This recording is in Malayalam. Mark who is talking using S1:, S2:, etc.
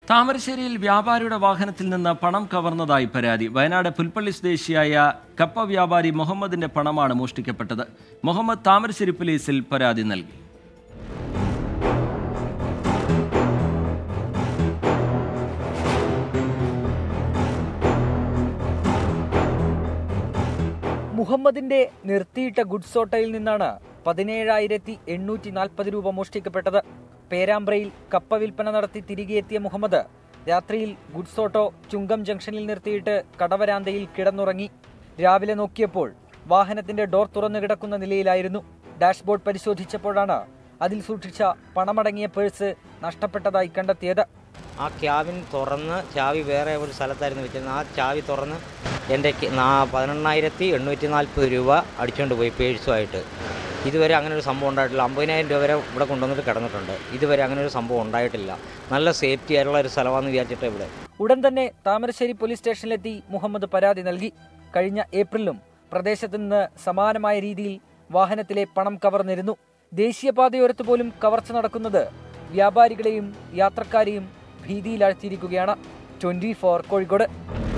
S1: താമരശ്ശേരിയിൽ വ്യാപാരിയുടെ വാഹനത്തിൽ നിന്ന് പണം കവർന്നതായി പരാതി വയനാട് പുൽപ്പള്ളി സ്വദേശിയായ കപ്പ വ്യാപാരി മുഹമ്മദിന്റെ പണമാണ് മോഷ്ടിക്കപ്പെട്ടത് മുഹമ്മദ് താമരശ്ശേരി പോലീസിൽ പരാതി നൽകി
S2: മുഹമ്മദിന്റെ നിർത്തിയിട്ട ഗുഡ്സ് ഓട്ടോയിൽ നിന്നാണ് പതിനേഴായിരത്തി എണ്ണൂറ്റി നാൽപ്പത് രൂപ മോഷ്ടിക്കപ്പെട്ടത് പേരാമ്പ്രയിൽ കപ്പ വിൽപ്പന നടത്തി തിരികെ എത്തിയ മുഹമ്മദ് രാത്രിയിൽ ഗുഡ്സ് ഓട്ടോ ചുങ്കം ജംഗ്ഷനിൽ നിർത്തിയിട്ട് കടവരാന്തയിൽ കിടന്നുറങ്ങി രാവിലെ നോക്കിയപ്പോൾ വാഹനത്തിന്റെ ഡോർ തുറന്നു കിടക്കുന്ന നിലയിലായിരുന്നു ഡാഷ്ബോർഡ് പരിശോധിച്ചപ്പോഴാണ് അതിൽ സൂക്ഷിച്ച പണമടങ്ങിയ പേഴ്സ് നഷ്ടപ്പെട്ടതായി കണ്ടെത്തിയത്
S3: ആ ക്യാബിൻ തുറന്ന് ചാവി വേറെ ഒരു സ്ഥലത്തായിരുന്നു വെച്ചിരുന്നത് ആ ചാവി തുറന്ന് എൻ്റെ കി- നാ- പതിനെണ്ണായിരത്തി എണ്ണൂറ്റി നാൽപ്പത് രൂപ അടിച്ചുകൊണ്ട് പോയി പേഴ്സുമായിട്ട് ഇതുവരെ അങ്ങനെ ഒരു സംഭവം ഉണ്ടായിട്ടില്ല അമ്പതിനായിരം രൂപ വരെ ഇവിടെ കൊണ്ടുവന്നിട്ട് കിടന്നിട്ടുണ്ട് ഇതുവരെ അങ്ങനെ ഒരു സംഭവം ഉണ്ടായിട്ടില്ല നല്ല സേഫ്റ്റി ആയിട്ടുള്ള ഒരു സ്ഥലമാണെന്ന് വിചാരിച്ചിട്ട് ഇവിടെ
S2: ഉടൻ തന്നെ താമരശ്ശേരി പോലീസ് സ്റ്റേഷനിലെത്തി മുഹമ്മദ് പരാതി നൽകി കഴിഞ്ഞ ഏപ്രിലും പ്രദേശത്ത് നിന്ന് സമാനമായ രീതിയിൽ വാഹനത്തിലെ പണം കവർന്നിരുന്നു ദേശീയപാതയോരത്ത് പോലും കവർച്ച നടക്കുന്നത് വ്യാപാരികളെയും യാത്രക്കാരെയും ഭീതിയിലാഴ്ത്തിയിരിക്കുകയാണ് ട്വന്റി ഫോർ കോഴിക്കോട്